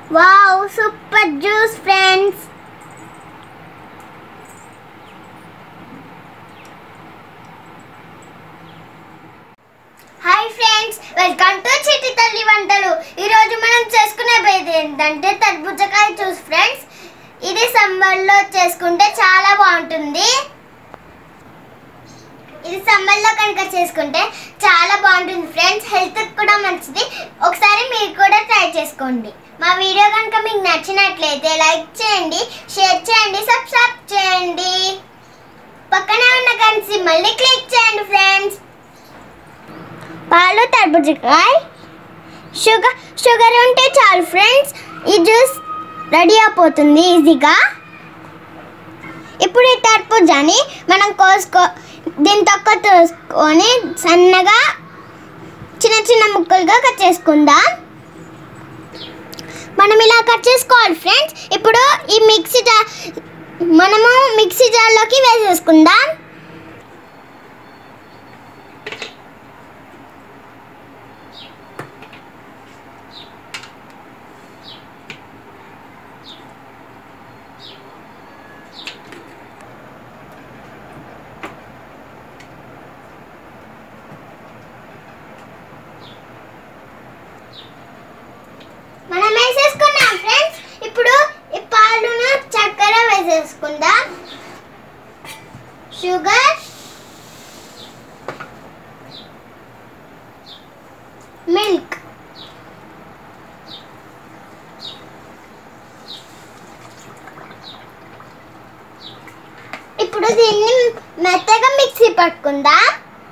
wow super juice friends hi friends welcome to చిట్టి తల్లి వంటలు ఈరోజు మనం చేసుకునే ఏంటంటే తర్బుజకాయ జ్యూస్ ఫ్రెండ్స్ ఇది సమ్మర్లో చేసుకుంటే చాలా బాగుంటుంది ఇది సమ్మర్లో కనుక చేసుకుంటే చాలా బాగుంటుంది ఫ్రెండ్స్ హెల్త్ కూడా మంచిది ఒకసారి మీరు కూడా ట్రై చేసుకోండి మా వీడియో కనుక మీకు నచ్చినట్లయితే లైక్ చేయండి షేర్ చేయండి సబ్స్క్రైబ్ చేయండి పక్కనే ఉన్న కలిసి మళ్ళీ క్లిక్ చేయండి ఫ్రెండ్స్ పాలు తర్బుజకాయ షుగర్ షుగర్ ఉంటే చాలు ఫ్రెండ్స్ ఈ జ్యూస్ రెడీ అయిపోతుంది ఈజీగా ఇప్పుడు ఈ తర్బూజాని మనం కోసుకో దీని తొక్క తీసుకొని సన్నగా చిన్న చిన్న ముక్కలుగా కట్ చేసుకుందాం మనం ఇలా కట్ చేసుకోవాలి ఫ్రెండ్స్ ఇప్పుడు ఈ మిక్సీ జార్ మనము మిక్సీ జార్లోకి వేసేసుకుందాం మనం వేసేసుకున్నాం ఫ్రెండ్స్ ఇప్పుడు ఈ పాలును చక్కెర వేసేసుకుందాం షుగర్ మిల్క్ ఇప్పుడు దీన్ని మెత్తగా మిక్సీ పట్టుకుందాం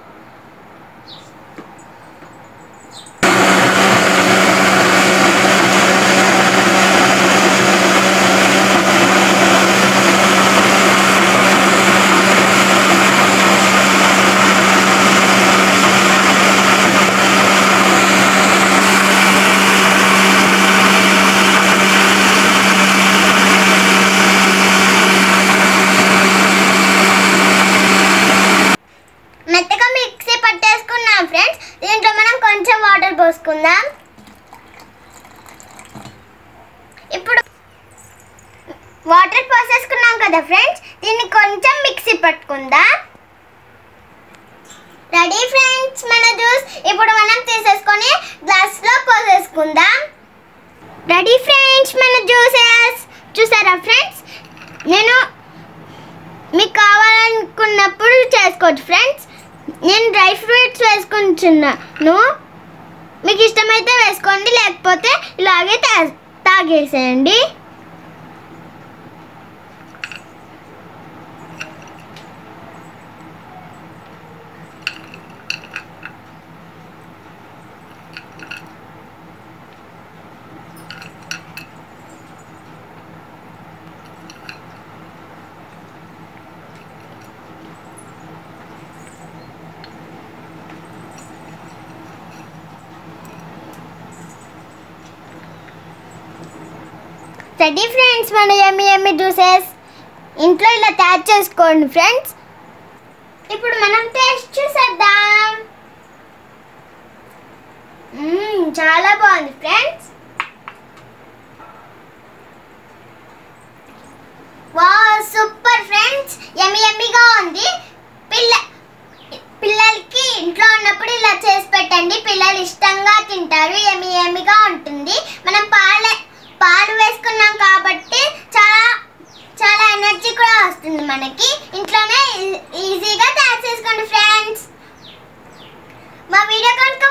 మెత్తగా మిక్సీ పట్టేసుకున్నాం ఫ్రెండ్స్ దీంట్లో మనం కొంచెం వాటర్ పోసుకుందాం ఇప్పుడు వాటర్ పోసేసుకున్నాం కదా ఫ్రెండ్స్ దీన్ని కొంచెం మిక్సీ పట్టుకుందాం రెడీ ఫ్రెండ్స్ మన జ్యూస్ ఇప్పుడు మనం తీసేసుకొని గ్లాస్లో పోసేసుకుందాం రెడీ ఫ్రెండ్స్ మన జ్యూసెస్ చూసారా ఫ్రెండ్స్ నేను మీకు కావాలనుకున్నప్పుడు చేసుకోవచ్చు ఫ్రెండ్స్ నేను డ్రై ఫ్రూట్స్ వేసుకుంటున్నాను మీకు ఇష్టమైతే వేసుకోండి లేకపోతే ఇలాగే తా- తాగేసేయండి రెడీ ఫ్రెండ్స్ మన ఎమ్మి ఎమ్మి జ్యూసెస్ ఇంట్లో ఇలా తయారు చేసుకోండి ఫ్రెండ్స్ ఇప్పుడు మనం టేస్ట్ చూసేద్దాం మ్మ్, చాలా బాగుంది ఫ్రెండ్స్ వా సూపర్ ఫ్రెండ్స్ ఎమ్మి ఎమ్మిగా ఉంది పిల్ల పిల్లలకి ఇంట్లో ఉన్నప్పుడు ఇలా చేసి పెట్టండి పిల్లలు ఇష్టంగా తింటారు ఎమ్మి ఎమ్మిగా ఉంటుంది మనం పాల పాలు వేసుకున్నాం కాబట్టి చాలా చాలా ఎనర్జీ కూడా వస్తుంది మనకి ఇంట్లోనే ఈ- ఈజీగా తయారు చేసుకోండి ఫ్రెండ్స్ మా వీడియో కనుక